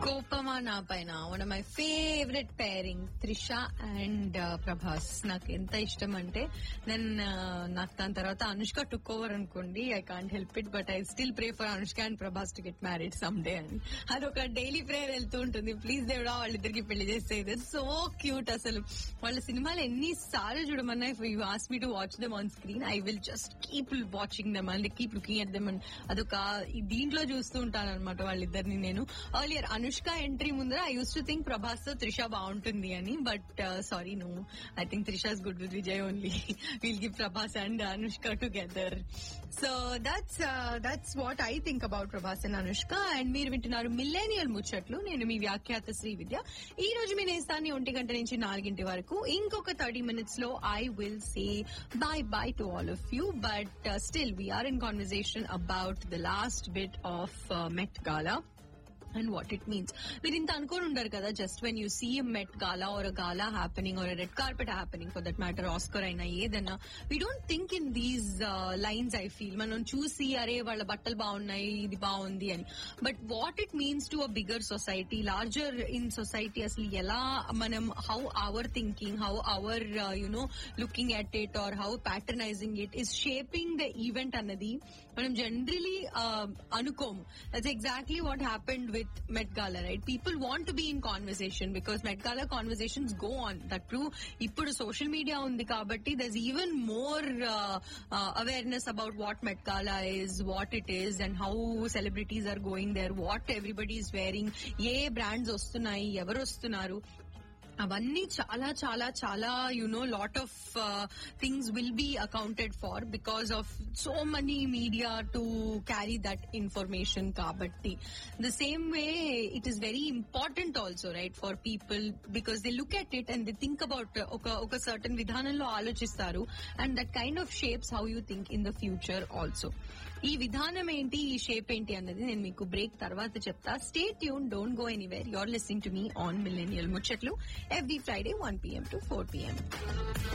కోపమా నా పైన one my favourite pairing Trisha and Prabhas నాకు ఎంత ఇష్టం అంటే నేను నాకు దాని తర్వాత అనుష్క టుక్ ఓవర్ అనుకోండి I can't help it but I still pray for Anushka and Prabhas to get married some day అని అదొక డైలీ ప్రేయర్ వెళ్తూ ఉంటుంది ప్లీజ్ దేవుడా వాళ్ళిద్దరికి పెళ్లి చేసేది సో క్యూట్ అసలు వాళ్ళ సినిమాలు ఎన్ని సార్లు చూడమన్నా if you ask me to watch them on screen I will just keep watching them and keep looking at them and అదొక దీంట్లో చూస్తూ ఉంటాను అనమాట వాళ్ళిద్దరిని నేను ఎర్లియర్ అనుష్క ఎంట్రీ ముందర I used to think Prabhas తో త్రిష బాగుంటుంది అని but sorry no I think Trisha's good with Vijay only will give Prabhas and Anushka together so that's that's what I think about Prabhas and Anushka and మీరు వింటున్నారు మిల్లేనియల్ ముచ్చట్లు నేను మీ వ్యాఖ్యాత శ్రీ విద్య ఈ రోజు మీ నేస్తాన్ని ఒంటి గంట నుంచి నాలుగింటి వరకు ఇంకొక థర్టీ మినిట్స్ లో I will say bye bye to all of you but still we're in conversation about the last bit of Met Gala and what it means మీరు ఇంత అనుకోని ఉండరు కదా just when you see Met Gala or Gala happening or red carpet happening for that matter Oscar అయినా ఏదన్నా we don't think in these lines I feel మనం చూసి అరే వాళ్ళ బట్టలు బాగున్నాయి ఇది బాగుంది అని but what it means to a bigger society larger in society అసలు ఎలా మనం how our thinking how our you know looking at it or how patronising it is shaping the event అన్నది మనం జనరలీ అనుకోము that's exactly what happened with Met Gala, right? People want to be in conversation because Met Gala conversations go on. That true. ఇప్పుడు social media ఉంది కాబట్టి there's even more awareness about what Met Gala is what it is and how celebrities are going there what everybody is wearing ఏ brands వస్తున్నాయి ఎవరు వస్తున్నారు అవన్నీ చాలా చాలా చాలా you know lot of things will be accounted for because of so many media to carry that information కాబట్టి the same way it is very important also right for people because they look at it and they think about ఒక ఒక certain విధానంలో ఆలోచిస్తారు and that kind of shapes how you think in the future also ఈ విధానం ఏంటి ఈ shape ఏంటి అన్నది నేను మీకు బ్రేక్ తర్వాత చెప్తా stay tune don't go anywhere you're listening to me on millennial ముచ్చట్లు every Friday 1 p.m. to 4 p.m.